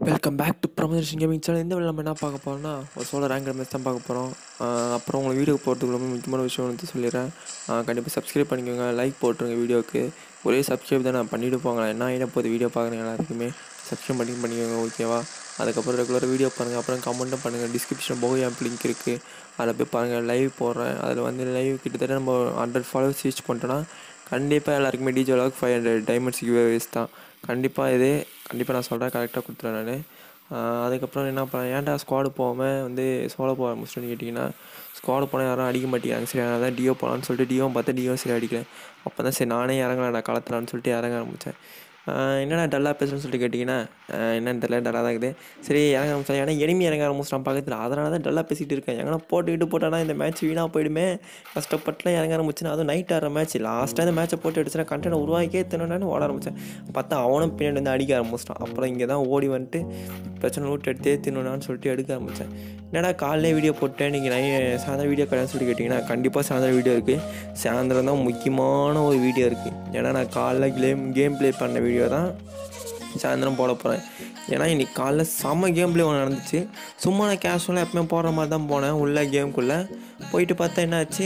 Welcome back to promotion gaming channel இந்த வேலை நம்ம என்ன பார்க்க போகிறோம்னா ஒரு சோலோ ரேங்க் மேட்ச் தான் பார்க்க போகிறோம் அப்புறம் உங்களுக்கு வீடியோ போகிறதுக்கு ரொம்ப முக்கியமான விஷயம் வந்து சொல்லிடுறேன் கண்டிப்பாக சப்ஸ்கிரைப் பண்ணிக்கோங்க லைக் போட்டுருங்க வீடியோக்கு ஒரே சப்ஸ்கிரைப் தான் நான் பண்ணிட்டு போங்க என்ன ஆகிட போகுது வீடியோ பார்க்குறேன் எல்லாருக்குமே சப்ஸ்கிரைப் பண்ணி பண்ணிக்கோங்க ஓகேவா அதுக்கப்புறம் ரெகுலராக வீடியோ பாருங்கள் அப்புறம் கமெண்ட்டும் பண்ணுங்கள் டிஸ்கிரிப்ஷன் போக என் லிங்க் இருக்குது அதில் போய் பாருங்கள் லைவ் போடுறேன் அதில் வந்து லைவ் கிட்டத்தட்ட நம்ம ஹண்ட்ரட் ஃபாலோவர்ஸ் ரீச் பண்ணிட்டோன்னா கண்டிப்பாக எல்லாருக்குமே டிஜே அளவுக்கு ஃபைவ் ஹண்ட்ரட் டைமண்ட்ஸ் கிவேஸ் தான் கண்டிப்பாக இதே கண்டிப்பாக நான் சொல்கிறேன் கரெக்டாக கொடுத்துருவேன் நான் அதுக்கப்புறம் என்ன பண்ணேன் ஏன்டா ஸ்குவாடு போகாமல் வந்து சோலோ போக ஆரம்பிச்சிட்டோன்னு கேட்டிங்கன்னா ஸ்குவாடு போனால் யாரும் அடிக்க மாட்டேங்கிறாங்க சரி அதனால் தான் டியோ போகலான்னு சொல்லிட்டு டியோ பார்த்து டியோ சரி அடிக்கிறேன் அப்போ தான் சரி நானே இறங்கலாம்டா களத்துலான்னு சொல்லிட்டு இறங்க ஆரம்பித்தேன் என்னடா டல்லாக பேசுகிறேன்னு சொல்லிட்டு கேட்டிங்கன்னா என்னன்னு தெரியல டல்லாக தான் இருக்குது சரி இறங்க ஆரம்பிச்சேன் ஏன்னா எனிமி இறங்க ஆரம்பிச்சிட்டான் பக்கத்தில் அதனால தான் டல்லாக பேசிகிட்டு இருக்கேன் எங்கன்னா போட்டுக்கிட்டு போட்டானா இந்த மேட்ச் வீணாக போயிடுமே கஷ்டப்பட்டுலாம் இறங்க ஆரம்பிச்சுன்னா அதுவும் நைட் ஆடுற மேட்ச் லாஸ்ட்டாக இந்த மேட்ச்சை போட்டு அடிச்சுனா கண்டென்ட் உருவாக்கே தின்னு ஓட ஆரம்பித்தேன் பார்த்தா அவனும் பின்னாடி வந்து அடிக்க ஆரம்பிச்சிட்டான் அப்புறம் இங்கே தான் ஓடி வந்துட்டு பிரச்சனை லூட் எடுத்தே தின்னுனான்னு சொல்லிட்டு எடுக்க ஆரம்பித்தேன் என்னடா காலையிலே வீடியோ போட்டேன் நீங்கள் நை சாயந்தரம் வீடியோ கிடையாதுன்னு சொல்லி கேட்டிங்கன்னா கண்டிப்பாக சாயந்தரம் வீடியோ இருக்குது சாயந்தரம் தான் முக்கியமான ஒரு வீடியோ இருக்குது ஏன்னா நான் காலைல கேம் கேம் ப்ளே பண்ண வீடியோ தான் சாயந்தரம் போட போகிறேன் ஏன்னா இன்றைக்கி காலைல செம்ம கேம் ப்ளே ஒன்று நடந்துச்சு சும்மா நான் கேஷுவலாக எப்பவுமே போடுற மாதிரி தான் போனேன் உள்ளே கேமுக்குள்ளே போயிட்டு பார்த்தா என்னாச்சு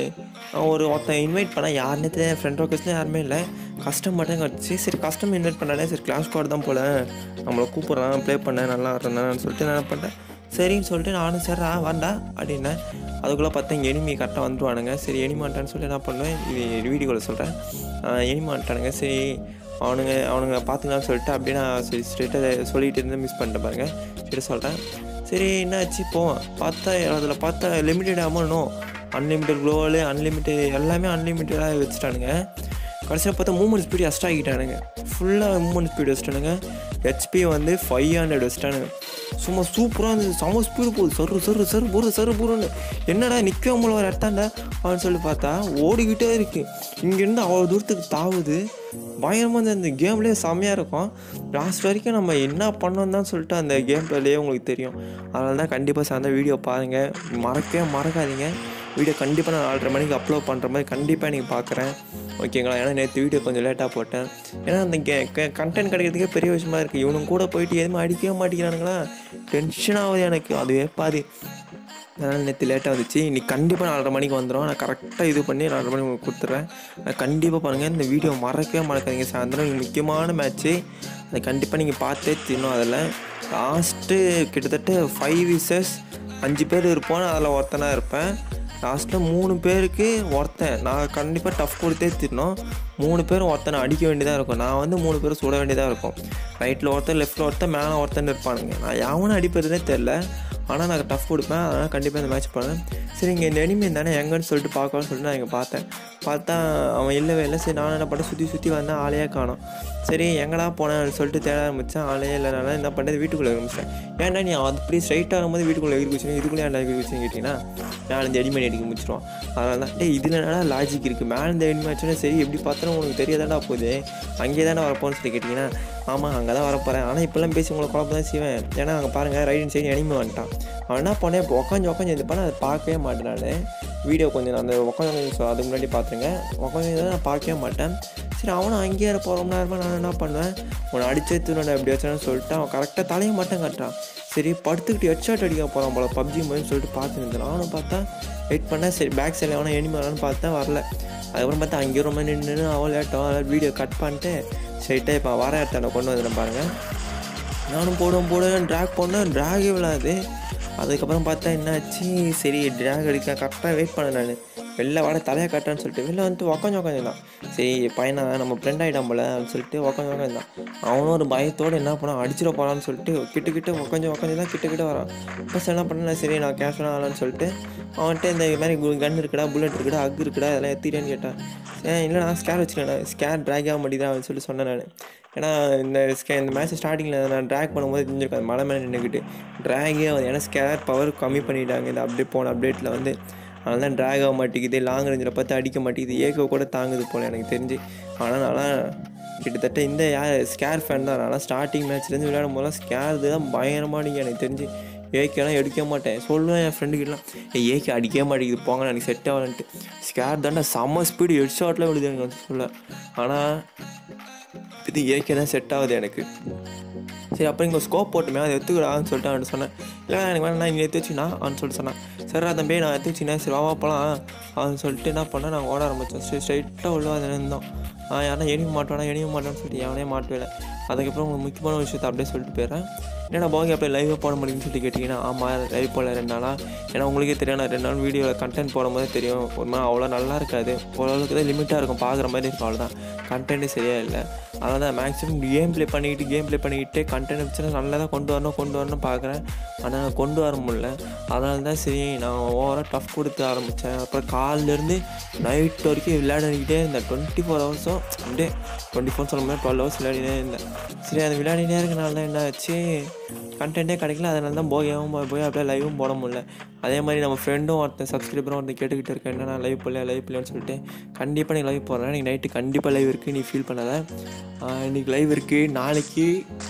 ஒரு ஒருத்தன் இன்வைட் பண்ணால் யாருன்னே தெரியாது ஃப்ரெண்ட் ஒர்க்கர்ஸ்லாம் யாருமே இல்லை கஸ்டம் மட்டும் கிடச்சி சரி கஸ்டம் இன்வைட் பண்ணாலே சரி கிளாஸ் கார்டு தான் போல நம்மளை கூப்பிட்றான் ப்ளே பண்ண நல்லா ஆடுறேன்னு சொல்லிட்டு நான் என்ன பண்ணிட்டேன் சரின்னு சொல்லிட்டு நானும் சரிடா வாண்டா அப்படின்னேன் அதுக்குள்ளே பார்த்தா இங்கே எனிமி கரெக்டாக வந்துடுவானுங்க சரி எனிமான்ட்டான்னு சொல்லி என்ன பண்ணுவேன் இது வீடியோவில் சொல்கிறேன் எனிமான்ட்டானுங்க சரி அவனுங்க அவனுங்க பார்த்துக்கலாம்னு சொல்லிட்டு அப்படியே நான் சரி ஸ்ட்ரெயிட்டாக சொல்லிட்டு இருந்து மிஸ் பண்ணிட்டேன் பாருங்க சரி சொல்கிறேன் சரி என்னாச்சு போவேன் பார்த்தா அதில் பார்த்தா லிமிட்டட் அமௌண்ட்னும் அன்லிமிட்டட் குளோவல் அன்லிமிட்டட் எல்லாமே அன்லிமிட்டடாக வச்சுட்டானுங்க கடைசியில் பார்த்தா மூமெண்ட் ஸ்பீடு எக்ஸ்ட்ரா ஆகிட்டானுங்க ஃபுல்லாக மூமெண்ட் ஸ்பீடு வச்சுட்டானுங்க ஹெச்பி வந்து ஃபைவ் ஹண்ட்ரட் வச்சுட்டானுங்க சும்மா சூப்பராக இருந்தது செம்ம ஸ்பீடு போகுது சரு சரு சரு போகிற சரு போகிறோன்னு என்னடா நிற்க முடியல ஒரு இடத்தாண்ட அப்படின்னு சொல்லி பார்த்தா ஓடிக்கிட்டே இருக்கு இங்கேருந்து அவ்வளோ தூரத்துக்கு தாவுது பயங்கரமாக அந்த இந்த கேம்லேயே செம்மையாக இருக்கும் லாஸ்ட் வரைக்கும் நம்ம என்ன பண்ணோம் தான் சொல்லிட்டு அந்த கேம் பிளேயே உங்களுக்கு தெரியும் அதனால தான் கண்டிப்பாக சார்ந்த வீடியோ பாருங்கள் மறக்கவே மறக்காதீங்க வீடியோ கண்டிப்பாக நான் நாலரை மணிக்கு அப்லோட் பண்ணுற மாதிரி கண்டிப்பாக நீங்கள் பார்க்குறேன் ஓகேங்களா ஏன்னா நேற்று வீடியோ கொஞ்சம் லேட்டாக போட்டேன் ஏன்னா அந்த கே கண்டென்ட் கிடைக்கிறதுக்கே பெரிய விஷயமா இருக்குது இவனுங்க கூட போயிட்டு எதுவுமே அடிக்கவே மாட்டேங்கிறானுங்களா டென்ஷன் ஆகுது எனக்கு அதுவே பாதி அதனால் நேற்று லேட்டாக வந்துச்சு இன்னைக்கு கண்டிப்பாக நாலரை மணிக்கு வந்துடும் நான் கரெக்டாக இது பண்ணி நாலரை மணிக்கு உங்களுக்கு கொடுத்துட்றேன் நான் கண்டிப்பாக பாருங்கள் இந்த வீடியோ மறக்கவே மறக்காதீங்க சாயந்தரம் இது முக்கியமான மேட்ச்சு அதை கண்டிப்பாக நீங்கள் பார்த்தே தின்னும் அதில் லாஸ்ட்டு கிட்டத்தட்ட ஃபைவ் விசஸ் அஞ்சு பேர் இருப்போம் அதில் ஒருத்தனாக இருப்பேன் லாஸ்ட்டில் மூணு பேருக்கு ஒருத்தன் நான் கண்டிப்பாக டஃப் கொடுத்தே திடணும் மூணு பேரும் ஒருத்தனை அடிக்க வேண்டியதாக இருக்கும் நான் வந்து மூணு பேரும் சுட வேண்டியதாக இருக்கும் ரைட்டில் ஒருத்தன் லெஃப்ட்டில் ஒருத்தன் மேலே ஒருத்தன் இருப்பானுங்க நான் யாவனும் அடிப்பதுனே தெரில ஆனால் நான் டஃப் கொடுப்பேன் அதனால் கண்டிப்பாக இந்த மேட்ச் பண்ணேன் சரி இங்கே இந்த எனிமே தானே எங்கன்னு சொல்லிட்டு பார்க்கலாம்னு சொல்லிட்டு நான் இங்கே பார்த்தேன் பார்த்தா அவன் இல்லவே இல்லை சரி நான் என்ன பண்ணேன் சுற்றி சுற்றி வந்தேன் ஆளையே காணும் சரி எங்கடா போனேன்னு சொல்லிட்டு தேட ஆரம்பித்தேன் ஆளையே இல்லைனால என்ன பண்ணது வீட்டுக்குள்ளே ஆரம்பிச்சேன் ஏன்டா நீ அப்படி ஸ்ட்ரைட்டாக ஆகும்போது வீட்டுக்குள்ளே எகிரி குச்சிங்க இதுக்குள்ளே ஏன்டா எகிரி குச்சின்னு கேட்டிங்கன்னா மேலே இந்த எடிமணி அடிக்க முடிச்சிடும் அதனால தான் டே இதில் என்னடா லாஜிக் இருக்குது மேலே இந்த எடிமி ஆச்சுன்னா சரி எப்படி பார்த்தாலும் உனக்கு தெரியாதாடா போகுது அங்கேயே தானே வரப்போன்னு சொல்லி கேட்டிங்கன்னா ஆமாம் அங்கே தான் வரப்போகிறேன் ஆனால் இப்போல்லாம் பேசி உங்களை குழப்பம் தான் செய்வேன் ஏன்னா அங்கே பாருங்கள் ரைட் சைடு எனிமி வந்துட்டான் அவன் என்ன பண்ணேன் இப்போ உட்காந்து உட்காந்து இது பண்ண அதை பார்க்கவே மாட்டேன் நான் வீடியோ கொஞ்சம் அந்த உட்காந்து அதுக்கு முன்னாடி பார்த்துருங்க உட்காந்து நான் பார்க்கவே மாட்டேன் சரி அவனும் அங்கேயே இருப்போம் ரொம்ப நேரமாக நான் என்ன பண்ணுவேன் உன்னை அடிச்சே தூணை எப்படி வச்சான்னு சொல்லிட்டு அவன் கரெக்டாக தலையை மட்டும் கட்டுறான் சரி படுத்துக்கிட்டு ஹெட்ஷாட் அடிக்க போகிறான் போல பப்ஜி மாதிரி சொல்லிட்டு பார்த்துருந்தேன் நானும் பார்த்தா வெயிட் பண்ணேன் சரி பேக் சைடில் அவனை எனிமி வரான்னு பார்த்தேன் வரல அதுக்கப்புறம் பார்த்தா அங்கேயே ரொம்ப நின்று அவள் லேட்டம் வீடியோ கட் பண்ணிட்டு ஸ்ட்ரைட்டாக இப்போ வர இடத்த கொண்டு வந்துட்டேன் பாருங்கள் நானும் போடுவேன் போடுவேன் ட்ராக் போனேன் ட்ராகே விழாது அதுக்கப்புறம் பார்த்தா என்னாச்சு சரி ட்ராக் அடிக்க கரெக்டாக வெயிட் பண்ணேன் நான் வெளில வர தலையை கட்டான்னு சொல்லிட்டு வெளில வந்துட்டு உக்காந்து உக்காந்துருந்தான் சரி பையனா நம்ம ஃப்ரெண்ட் ஆகிட்டான் போல அப்படின்னு சொல்லிட்டு உக்காந்து உக்காந்துருந்தான் அவனும் ஒரு பயத்தோடு என்ன பண்ணான் அடிச்சிட போகிறான்னு சொல்லிட்டு கிட்ட கிட்ட உட்காந்து உட்காந்து தான் கிட்ட கிட்ட வரான் ஃபஸ்ட் என்ன பண்ணேன் சரி நான் கேஷ் ஆகலான்னு சொல்லிட்டு அவன்கிட்ட இந்த மாதிரி கன் இருக்குடா புல்லட் இருக்குடா அக் இருக்குடா இதெல்லாம் எத்திட்டேன்னு கேட்டான் ஏன் இல்லை நான் ஸ்கேர் வச்சுக்கிறேன் ஸ்கேர் ட்ராக் ஆக மாட்டேதான் அப்படின்னு சொல்லி சொன்னேன் நான் ஏன்னா இந்த ஸ்கே இந்த மேட்ச் ஸ்டார்டிங்கில் நான் ட்ராக் பண்ணும்போது தெரிஞ்சிருக்காது மலை மேலே நின்றுக்கிட்டு ட்ராகே ஆகுது ஏன்னா ஸ்கேர் பவர் கம்மி பண்ணிட்டாங்க இந்த அப்டேட் போன அப்டேட்டில் வந்து அதனால தான் ட்ராக் ஆக மாட்டேங்குது லாங் ரேஞ்சில் பார்த்து அடிக்க மாட்டேங்குது ஏக கூட தாங்குது போல் எனக்கு தெரிஞ்சு ஆனால் நான் கிட்டத்தட்ட இந்த யார் ஸ்கேர் ஃபேன் தான் ஆனால் ஸ்டார்டிங் மேட்ச்லேருந்து விளையாடும் போதெல்லாம் ஸ்கேர் தான் பயங்கரமாக நீங்கள் எனக்கு தெரிஞ்சு ஏகேலாம் எடுக்க மாட்டேன் சொல்லுவேன் என் ஃப்ரெண்டுக்கிட்டலாம் ஏய் ஏகே அடிக்கவே மாட்டேங்குது போங்க எனக்கு செட் ஆகலன்ட்டு ஸ்கேர் தாண்டா செம்ம ஸ்பீடு ஹெட் ஷாட்டில் விழுது எனக்கு வந்து சொல்ல ஆனால் இது ஏகே தான் செட் ஆகுது எனக்கு சரி அப்புறம் இங்கே ஸ்கோப் போட்டுமே அதை எடுத்துக்கடான்னு சொல்லிட்டு அவன்கிட்ட சொன்னேன் இல்லை எனக்கு வேணா நீ எடுத்து வச்சுனா அவன் சொல்லிட்டு சொன்னான் சரி தம்பி நான் எடுத்து வச்சுனேன் சரி வாவா போகலாம் அவன் சொல்லிட்டு என்ன பண்ணேன் நாங்கள் ஓட ஆரம்பித்தோம் சரி ஸ்ட்ரைட்டாக உள்ள வந்து இருந்தோம் யாரா எணிய மாட்டோனா எணிய மாட்டோன்னு சொல்லிட்டு எவனே மாட்டவே அதுக்கப்புறம் உங்களுக்கு முக்கியமான விஷயத்தை அப்படியே சொல்லிட்டு போயிடுறேன் என்னடா போகி அப்படியே லைவாக போட முடியும்னு சொல்லிட்டு கேட்டிங்கன்னா ஆமாம் லைவ் போடல ரெண்டு நாளாக ஏன்னா உங்களுக்கே தெரியும் நான் ரெண்டு நாள் வீடியோவில் கண்டென்ட் போடும்போது தெரியும் ஒரு மாதிரி அவ்வளோ நல்லா இருக்காது ஓரளவுக்கு தான் லிமிட்டாக இருக்கும் பார்க்குற மாதிரி இருக்கும் அவ்வளோதான் கண்டென்ட்டே சரியாக இல்லை அதனால தான் மேக்ஸிமம் கேம் ப்ளே பண்ணிக்கிட்டு கேம் ப்ளே பண்ணிக்கிட்டு கண்டென்ட் வச்சுன்னா நல்லா தான் கொண்டு வரணும் கொண்டு வரணும் பார்க்குறேன் ஆனால் கொண்டு வர முடியல அதனால தான் சரி நான் ஓவராக டஃப் கொடுத்து ஆரம்பித்தேன் அப்புறம் காலிலேருந்து நைட் வரைக்கும் விளையாடிக்கிட்டே இருந்தேன் டுவெண்ட்டி ஃபோர் ஹவர்ஸும் அப்படியே டுவெண்ட்டி ஃபோர் சொல்ல முடியாது டுவெல் ஹவர்ஸ் விளையாடினே இருந்தேன் சரி அது விளையாடினே இருக்கனால தான் என்ன ஆச்சு கண்டென்ட்டே கிடைக்கல அதனால தான் போயும் போய் அப்படியே லைவும் போட முடியல அதே மாதிரி நம்ம ஃப்ரெண்டும் ஒருத்தன் சப்ஸ்கிரைபரும் ஒருத்தன் கேட்டுக்கிட்டு இருக்கேன் என்ன நான் லைவ் போடல லைவ் போடலன்னு சொல்லிட்டு கண்டிப்பாக நீ லைவ் போடுறேன் நீ நைட்டு கண்டிப்பாக லைவ் இருக்குது நீ ஃபீல் பண்ணாத இன்றைக்கி லைவ் இருக்குது நாளைக்கு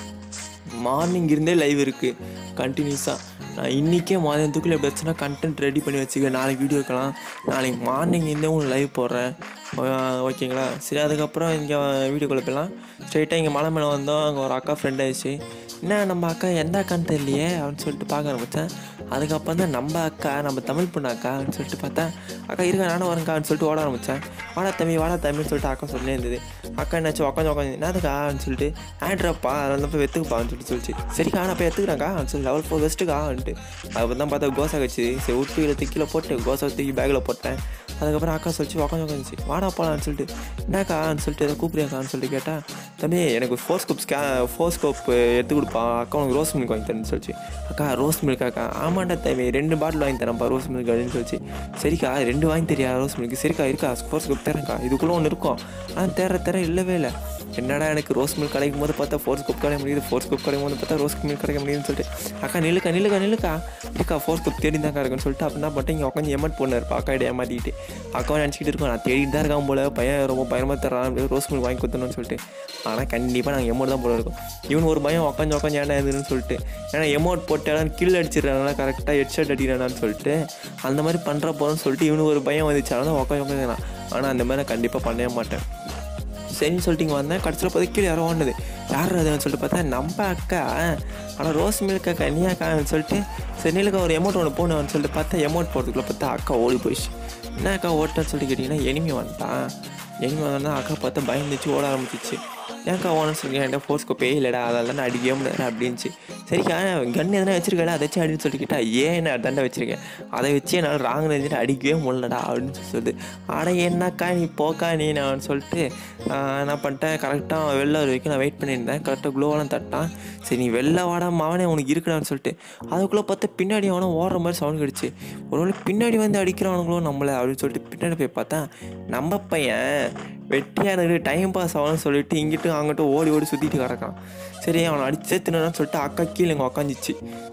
மார்னிங் இருந்தே லைவ் இருக்குது கண்டினியூஸாக நான் இன்றைக்கே மதியத்துக்குள்ளே எப்படி வச்சுன்னா கண்டென்ட் ரெடி பண்ணி வச்சுக்க நாளைக்கு வீடியோ இருக்கலாம் நாளைக்கு மார்னிங் இருந்தே உங்களுக்கு லைவ் போடுறேன் ஓகேங்களா சரி அதுக்கப்புறம் இங்கே வீடியோக்குள்ளே போயிடலாம் ஸ்ட்ரைட்டாக இங்கே மலை மேலே வந்தோம் அங்கே ஒரு அக்கா ஃப்ரெண்ட் ஆயிடுச்சு என்ன நம்ம அக்கா எந்த அக்கான்னு தெரியலையே அப்படின்னு சொல்லிட்டு பார்க்க ஆரம்பித்தேன் அதுக்கப்புறம் தான் நம்ம அக்கா நம்ம தமிழ் பொண்ணு அக்கா அப்படின்னு சொல்லிட்டு பார்த்தேன் அக்கா இருக்க நானும் வரேங்கான்னு சொல்லிட்டு ஓட ஆரம்பித்தேன் வாடா தம்பி வாடா தம்பின்னு சொல்லிட்டு அக்கா சொல்லினே இருந்தது அக்கா என்னாச்சு உட்காந்து உட்காந்து என்னதுக்கான்னு சொல்லிட்டு ஆட்ரப்பா அதனால போய் வெத்துக்குப்பான்னு சொல்லிட்டு சொல்லிச்சு சரிக்கா நான் போய் எடுத்துக்கிறேன்க்கா சொல்லி லெவல் ஃபோர் வெஸ்ட்டுக்கான்ட்டு அதுக்கு தான் பார்த்தா கோசா கட்சி சரி விட்டு இழுத்து கீழே போட்டு கோசா தூக்கி பேக்கில் போட்டேன் அதுக்கப்புறம் அக்கா சொல்லிச்சு உட்காந்து உட்காந்துச்சு வாடா போகலான்னு சொல்லிட்டு என்னக்கான்னு சொல்லிட்டு எதை கூப்பிடுறியாக்கான்னு சொல்லிட்டு கேட்டேன் தம்பி எனக்கு ஃபோர் ஸ்கோப் ஸ்கே ஃபோர் ஸ்கோப் எடுத்து கொடுப்பா அக்கா உனக்கு ரோஸ் மில்க் வாங்கி தரேன்னு சொல்லிச்சு அக்கா ரோஸ் மில்க் அக்கா ஆமாண்டா தம்பி ரெண்டு பாட்டில் வாங்கி தரேன்ப்பா ரோஸ் மில்க் அப்படின்னு சொல்லிச்சு சரிக்கா ரெண்டு வாங்கி தெரியா ரோஸ் மில்க் சரிக்கா இருக்கா ஃபோர் ஸ்கோப் தரேன்க்கா இதுக்குள்ளே ஒன்று இருக்கும் ஆனால் தேர தேர இல்லவே இல்லை என்னடா எனக்கு ரோஸ் மில்க் கிடைக்கும் போது பார்த்தா ஃபோர் ஸ்கோப் கிடைக்க முடியுது ஃபோர் ஸ்கோப் கிடைக்கும் போது பார்த்தா ரோஸ் மில்க் கிடைக்க முடியுதுன்னு சொல்லிட்டு அக்கா நில்லுக்கா நில்லுக்கா நில்லுக்கா இருக்கா ஃபோர் ஸ்கோப் தேடி தான் இருக்குன்னு சொல்லிட்டு அப்படின்னா பட்டு இங்கே உட்காந்து எமட் பொண்ணு இருப்பா அக்கா இடையே ஏமாட்டிக்கிட்டு அக்காவை நினச்சிக்கிட்டு இருக்கோம் நான் தேடிட்டு தான் இருக்கான் போல பையன் ரொம்ப பயமாக தரான் ரோஸ் மில்க் வாங்கி கொடுத்தணும்னு சொல்லிட்டு ஆனால் கண்டிப்பாக நாங்கள் எமௌண்ட் தான் போல இருக்கும் இவன் ஒரு பயம் உட்காந்து உட்காந்து ஏன்டா இதுன்னு சொல்லிட்டு ஏன்னா எமௌண்ட் போட்டாலும் கில் அடிச்சிடறாங்களா கரெக்டாக ஹெட்ஷாட் அடிக்கிறானான்னு சொல்லிட்டு அந்த மாதிரி பண்ணுற போகிறோன்னு சொல்லிட்டு இவனுக்கு ஒரு பயம் வந்துச்சு அதனால் உட்காந்து உட்காந்து ஆனால் அந்த மாதிரி நான் கண்டிப்பாக பண்ணவே மாட்டேன் சரின்னு சொல்லிட்டு இங்கே வந்தேன் கடைசியில் பார்த்து கீழே யாரோ ஓடுது யார் அதுன்னு சொல்லிட்டு பார்த்தா நம்ம அக்கா ஆனால் ரோஸ் மில்க் அக்கா நீ அக்கான்னு சொல்லிட்டு சரி நீலுக்கா ஒரு எமௌண்ட் ஒன்று போகணும்னு சொல்லிட்டு பார்த்தா எமௌண்ட் போகிறதுக்குள்ளே பார்த்தா அக்கா ஓடி போயிடுச்சு என்ன அக்கா ஓட்டன்னு சொல்லிட்டு கேட்டிங்கன்னா எனிமி வந்துட்டான் எனிமி வந்தால் அக்கா பார்த்தா பயந்துச்சு ஓட ஆரம்பிச்சிச்சு ஏன்க்கா ஓனன்னு சொல்லி என்கிட்ட ஃபோர்ஸ் கோப்பே இல்லைடா அதெல்லாம் தான் நான் அடிக்கவே முடியாது அப்படின்ச்சு சரிக்கா கன் எதனா வச்சிருக்கடா அதை வச்சு அடின்னு சொல்லிட்டு கேட்டா ஏன் நான் தண்டை வச்சிருக்கேன் அதை வச்சு என்னால் ராங் நினைச்சிட்டு அடிக்கவே முடியலடா அப்படின்னு சொல்லி சொல்லுது அட என்னக்கா நீ போக்கா நீ நான் சொல்லிட்டு என்ன பண்ணிட்டேன் கரெக்டாக வெளில வர வரைக்கும் நான் வெயிட் பண்ணியிருந்தேன் கரெக்டாக க்ளோவெல்லாம் தட்டான் சரி நீ வெளில வாடா மாவனே உனக்கு இருக்குடான்னு சொல்லிட்டு அதுக்குள்ளே பார்த்தா பின்னாடி அவனை ஓடுற மாதிரி சவுண்ட் கிடச்சி ஒருவேளை பின்னாடி வந்து அடிக்கிறவனுங்களோ நம்மளை அப்படின்னு சொல்லிட்டு பின்னாடி போய் பார்த்தா நம்ம பையன் வெட்டியாக இருக்கு டைம் பாஸ் ஆகணும்னு சொல்லிட்டு இங்கிட்டு அங்கிட்டு ஓடி ஓடி சுற்றிட்டு கிடக்கான் சரி அவனை அடிச்சே தின்னு சொல்லிட்டு அக்கா கீழே இங்கே உக்காந்துச்சு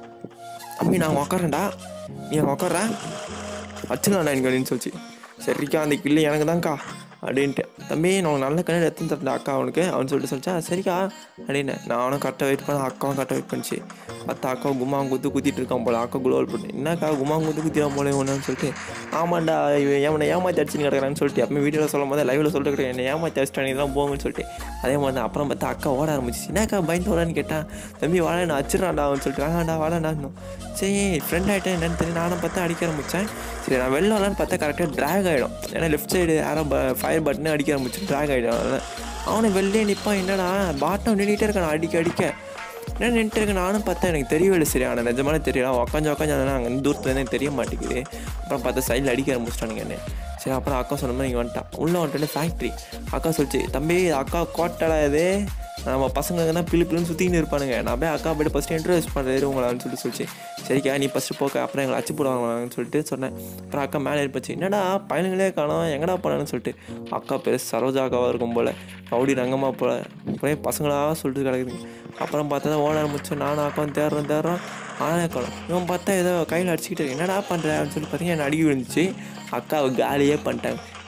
அம்மி நான் உக்காரேன்டா நீ அங்கே உக்கார வச்சுக்கலாம்டா எனக்கு அப்படின்னு சொல்லிச்சு சரிக்கா அந்த கில்லு எனக்கு தான்க்கா அப்படின்ட்டு தம்பி நான் நல்ல கண்ணு எடுத்து தரேன் அக்கா அவனுக்கு அவன் சொல்லிட்டு சொல்லிச்சா சரிக்கா அப்படின்னு நானும் கரெக்டாக வெயிட் பண்ண அக்காவும் கரெக்டாக வெயிட் பண்ணிச்சு பார்த்தா அக்கா கும்மாங்க குத்து குத்திட்டு இருக்கான் போல அக்கா குளோல் போட்டு என்னக்கா கும்மாங்க குத்து குத்திடாம போல ஒன்றுன்னு சொல்லிட்டு ஆமாண்டா இவன் ஏமனை ஏமாத்தி அடிச்சுன்னு கிடக்குறான்னு சொல்லிட்டு அப்போ வீடியோவில் சொல்லும் போது லைவில் சொல்லிட்டு இருக்கிறேன் என்னை ஏமாத்தி அடிச்சிட்டாங்க இதெல்லாம் போங்கன்னு சொல்லிட்டு அதே மாதிரி தான் அப்புறம் பார்த்தா அக்கா ஓட ஆரம்பிச்சிச்சு என்னக்கா பயந்து ஓடான்னு கேட்டான் தம்பி வாழ நான் அடிச்சிடறான்டா அவன் சொல்லிட்டு வேணாண்டா வாழாண்டா சரி ஃப்ரெண்ட் ஆகிட்டேன் என்னன்னு தெரியும் நானும் பார்த்தா அடிக்க ஆரம்பித்தேன் சரி நான் வெளில வரலான்னு பார்த்தா கரெக்டாக ட்ராக் ஆகிடும் ஏன்னா லெஃப்ட் சைடு யாரோ ஃபயர் பட்டனே அடிக்க ஆரம்பிச்சு ட்ராக் ஆகிடும் அதனால் அவனை வெளிலே நிற்பான் என்னடா பாட்டம் நின்றுட்டே இருக்கான் அடிக்க அடிக்க என்ன நின்றுட்டு இருக்கு நானும் பார்த்தா எனக்கு தெரியவில்லை சரி ஆனால் நிஜமான தெரியல உக்காஞ்சு உக்காஞ்சு அதனால் அங்கே தூரத்துலேருந்து எனக்கு தெரிய மாட்டேங்குது அப்புறம் பார்த்தா சைடில் அடிக்க ஆரம்பிச்சிட்டானுங்க என்ன சரி அப்புறம் அக்கா சொன்ன மாதிரி இங்கே வந்துட்டான் உள்ளே வந்துட்டு ஃபேக்ட்ரி அக்கா சொல்லிச்சு தம்பி இது அக்கா கோட்டடா இது நம்ம பசங்க தான் பிள்ளை பிள்ளைன்னு சுற்றின்னு இருப்பானுங்க நான் போய் அக்கா போய்ட்டு ஃபஸ்ட்டு இன்ட்ரடியூஸ் பண்ணுறது உங்களான்னு சொல்லிட்டு சொல்லிச்சு சரிக்கா நீ ஃபஸ்ட்டு போக்க அப்புறம் எங்களை அச்சு போடுவாங்கன்னு சொல்லிட்டு சொன்னேன் அப்புறம் அக்கா மேலே இருப்பச்சு என்னடா பையனுங்களே காணோம் எங்கடா போனான்னு சொல்லிட்டு அக்கா பேர் சரோஜா அக்காவாக இருக்கும் போல் கவுடி ரங்கம்மா போல அப்படியே பசங்களாக சொல்லிட்டு கிடக்குதுங்க அப்புறம் பார்த்தா ஓட ஆரம்பிச்சோம் நானும் அக்காவும் தேடுறோம் தேடுறோம் ஆனே காணும் இவன் பார்த்தா ஏதோ கையில் அடிச்சுக்கிட்டு இருக்கு. என்னடா பண்ணுற அப்படின்னு சொல்லி பார்த்தீங்கன்னா என்ன அடிக்க விழுந்துச்சு அக்காவை காலியே பண்ணிட்டாங்க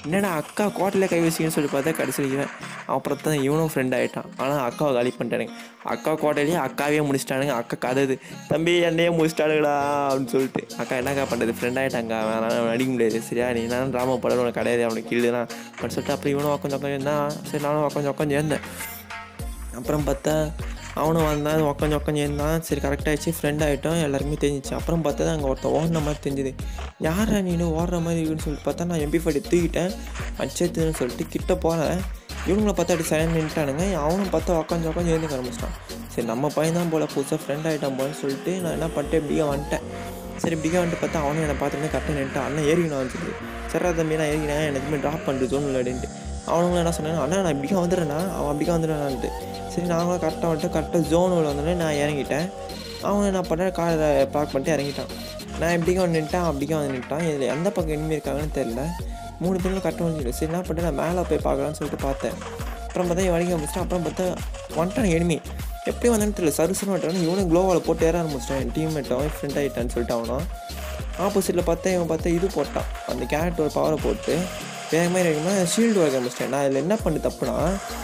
என்னடா அக்கா கோட்டையில் கை வச்சிங்கன்னு சொல்லி பார்த்தா கடைசியில் இவன் அப்புறம் தான் இவனும் ஃப்ரெண்ட் ஆகிட்டான் ஆனால் அக்காவை காலி பண்ணிட்டானுங்க அக்கா கோட்டையிலேயே அக்காவே முடிச்சிட்டானுங்க அக்கா கதது தம்பி என்னையே முடிச்சிட்டானுங்களா அப்படின்னு சொல்லிட்டு அக்கா என்னக்கா பண்ணுறது ஃப்ரெண்ட் ஆகிட்டாங்க அவன் நடிக்க முடியாது சரியா நீ நான் ட்ராமா படம் உனக்கு கிடையாது அவனுக்கு கீழே அப்படின்னு சொல்லிட்டு அப்புறம் இவனும் உட்காந்து உட்காந்து இருந்தான் சரி நானும் உட்காந்து உட்காந்து இருந்தேன் அப்புறம் பார்த்தா அவனும் வந்தான் உட்காந்து உட்காந்து இருந்தான் சரி கரெக்டாகிடுச்சு ஃப்ரெண்ட் ஆகிட்டோம் எல்லாருமே தெரிஞ்சிச்சு அப்புறம் பார்த்தா அங்கே ஒருத்தன் ஓடுன மாதிரி தெரிஞ்சுது யாரா நீனு ஓடுற மாதிரி இருக்குன்னு சொல்லிட்டு பார்த்தா நான் எம்பி ஃபைட் தூக்கிட்டேன் அச்சத்துன்னு சொல்லிட்டு கிட்ட போகிறேன் இவங்கள பார்த்தா அப்படி சைலண்ட் நின்ட்டானுங்க அவனும் பார்த்தா உட்காந்து உட்காந்து எழுந்து ஆரம்பிச்சிட்டான் சரி நம்ம பையன் தான் போல் புதுசாக ஃப்ரெண்ட் ஆகிட்டான் போலன்னு சொல்லிட்டு நான் என்ன பண்ணிட்டேன் இப்படியே வந்துட்டேன் சரி இப்படியே வந்துட்டு பார்த்தா அவனும் என்னை பார்த்துட்டு கரெக்டாக நின்ட்டான் அண்ணன் ஏறிக்கணும் சொல்லி சரி தம்பி நான் ஏறிக்கினேன் எனக்கு ட்ராப் பண்ணிட்டு ஜோன் விளையாடின்ட்டு அவனுங்களும் என்ன சொன்னாங்க அண்ணா நான் இப்படிக்கா வந்துடுறேண்ணா அவன் அப்படிக்கா வந்துடுறான்ட்டு சரி நாங்களும் கரெக்டாக வந்துட்டு கரெக்டாக ஜோனில் வந்தோடனே நான் இறங்கிட்டேன் அவன் என்ன பண்ண காரை பார்க் பண்ணிட்டு இறங்கிட்டான் நான் இப்படிக்கா வந்து நின்ட்டான் அப்படிக்கா வந்து நின்ட்டான் இதில் எந்த பக்கம் இனிமே இருக்காங்கன்னு தெரில மூணு பேரும் கரெக்டாக வந்து சரி என்ன பண்ணிட்டு நான் மேலே போய் பார்க்கலான்னு சொல்லிட்டு பார்த்தேன் அப்புறம் பார்த்தா இவன் வடிக்க ஆரம்பிச்சிட்டான் அப்புறம் பார்த்தா வந்துட்டான் எனிமி எப்படி வந்தான்னு தெரியல சருசுன்னு வந்துட்டான் இவனும் க்ளோவால் போட்டு ஏற ஆரம்பிச்சிட்டான் என் டீம்மேட் அவன் ஃப்ரெண்ட் ஆகிட்டான்னு சொல்லிட்டு அவனும் ஆப்போசிட்டில் பார்த்தா இவன் பார்த்தா இது போட்டான் அந்த கேரட் ஒரு பவரை போட்டு வேறு மாதிரி இருக்குமா ஷீல்டு வைக்க ஆரம்பிச்சிட்டேன் நான் இதில் என்ன பண்ணு தப்புனா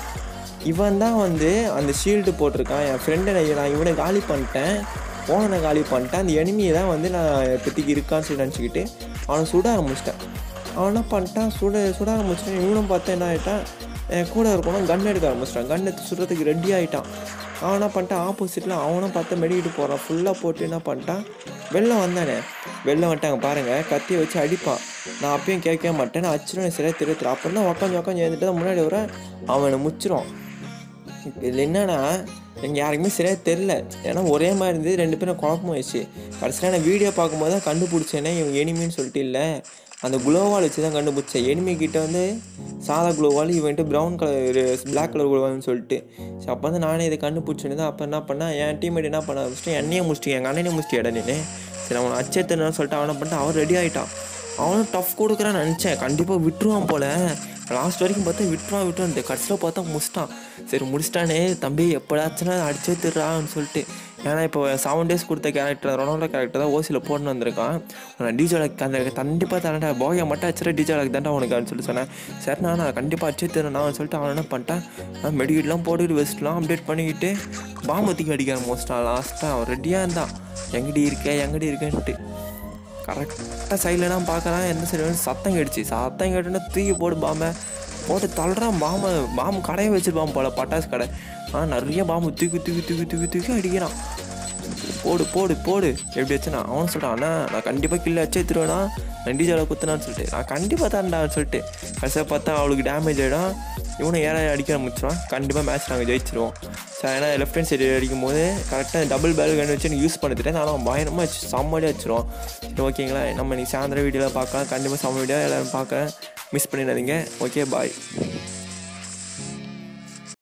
இவன் தான் வந்து அந்த ஷீல்டு போட்டிருக்கான் என் ஃப்ரெண்டை நான் இவனை காலி பண்ணிட்டேன் போனை காலி பண்ணிட்டேன் அந்த எனிமியை தான் வந்து நான் இப்போதைக்கு இருக்கான்னு சொல்லி நினச்சிக்கிட்டு அவனை சுட ஆரம்பிச்சிட்டேன் அவன் என்ன பண்ணிட்டான் சுட சுட ஆரம்பிச்சிட்டேன் இவனும் பார்த்தா என்ன ஆகிட்டான் என் கூட இருக்கணும் கன் எடுக்க ஆரம்பிச்சிட்டான் கன் எடுத்து சுடுறதுக்கு ரெடி ஆகிட்டான் அவன் என்ன பண்ணிட்டான் ஆப்போசிட்டில் அவனும் பார்த்து மெடிக்கிட்டு போகிறான் ஃபுல்லாக போட்டு என்ன பண்ணிட்டான் வெளில வந்தானே வெளில வந்துட்டாங்க பாருங்கள் கத்தியை வச்சு அடிப்பான் நான் அப்பயும் கேட்கவே மாட்டேன் நான் அச்சிரும் சரியாக தெரியுது அப்புறம் தான் உட்காந்து உட்காந்து எழுந்துட்டு தான் முன்னாடி வர அவனை முச்சிரும் இதில் என்னன்னா எங்கள் யாருக்குமே சரியாக தெரில ஏன்னா ஒரே மாதிரி இருந்து ரெண்டு பேரும் குழப்பமாயிடுச்சு கடைசியில் நான் வீடியோ பார்க்கும்போது தான் கண்டுபிடிச்சேனே இவன் எனிமின்னு சொல்லிட்டு இல்லை அந்த குளோவால் வச்சு தான் கண்டுபிடிச்சேன் எனிமி கிட்ட வந்து சாதா gloo wall event brown colour black colour குளோவால்னு சொல்லிட்டு சரி அப்போ வந்து நானே இதை கண்டுபிடிச்சேன்னு தான் அப்போ என்ன பண்ணேன் என் டீம்மேட் என்ன பண்ண ஆரம்பிச்சிட்டு என்னையே முடிச்சிட்டு எங்கள் அண்ணனே முடிச்சிட்டு நீ சரி அவனை அச்சத்துன்னு சொல்லிட்டு அவனை பண்ணிட்டு அவன் ரெடி ஆகிட்டான் அவனும் டஃப் கொடுக்குறான்னு நினச்சேன் கண்டிப்பாக விட்டுருவான் போல லாஸ்ட் வரைக்கும் பார்த்தா விட்டுருவான் விட்டுருவான் கடைசியில் பார்த்தா முடிச்சிட்டான் சரி முடிச்சிட்டானே தம்பி எப்படாச்சுன்னா அடிச்சே திருறான்னு சொல்லிட்டு ஏன்னா இப்போ செவன் டேஸ் கொடுத்த கேரக்டர் ரொனால்டோ கேரக்டர் தான் ஓசியில் போட்டுன்னு வந்திருக்கான் நான் டிஜேலுக்கு அந்த கண்டிப்பாக தரேன்டா போயை மட்டும் அடிச்சிட டிஜேலுக்கு தான்டா உனக்கு அப்படின்னு சொல்லிட்டு சொன்னேன் சரிண்ணா நான் கண்டிப்பாக அடிச்சே தரேன் சொல்லிட்டு அவன் என்ன பண்ணிட்டான் மெடிக்கெட்லாம் போட்டுக்கிட்டு வெஸ்ட்லாம் அப்டேட் பண்ணிக்கிட்டு பாம்பு தூக்கி அடிக்கிறான் மோஸ்ட்டாக லாஸ்ட்டாக அவன் ரெடியாக இருந்தான் எங்கடி இருக்க எங்கடி இருக்கேன்ட்டு கரெக்டாக சைட்லலாம் பார்க்குறான் எந்த சைடு சத்தம் கேட்டுச்சு சத்தம் கேட்டோன்னா தூக்கி போடு பாம்பை போட்டு தள்ளுறான் பாம்பை பாம்பு கடையை வச்சிருப்பான் போல பட்டாசு கடை ஆனால் நிறைய பாம்பு தூக்கி தூக்கி தூக்கி தூக்கி தூக்கி அடிக்கிறான் போடு போடு போடு எப்படி வச்சுனா அவன் சொல்கிறான் அண்ணா நான் கண்டிப்பாக கில்ல வச்சு எடுத்துருவேனா ரெண்டு ஜாலை குத்துனான்னு சொல்லிட்டு நான் கண்டிப்பாக தான்டான்னு சொல்லிட்டு கடைசியாக பார்த்தா அவளுக்கு டேமேஜ் ஆகிடும் இவனை ஏற அடிக்க ஆரம்பிச்சிருவான் கண்டிப்பாக மேட்ச் நாங்கள் ஜெயிச்சிருவோம் சரி ஏன்னா லெஃப்ட் ஹேண்ட் சைடு அடிக்கும் போது கரெக்டாக டபுள் பேல் கன் வச்சு எனக்கு யூஸ் பண்ணிட்டேன் ஆனால் பயணமாக வச்சு செம்மடியாக வச்சிருவோம் சரி ஓகேங்களா நம்ம நீ சாயந்தரம் வீடியோவில் பார்க்கலாம் கண்டிப்பாக செம்ம வீடியோ எல்லோரும் பார்க்குறேன் மிஸ் பண்ணிடாதீங்க ஓகே பாய்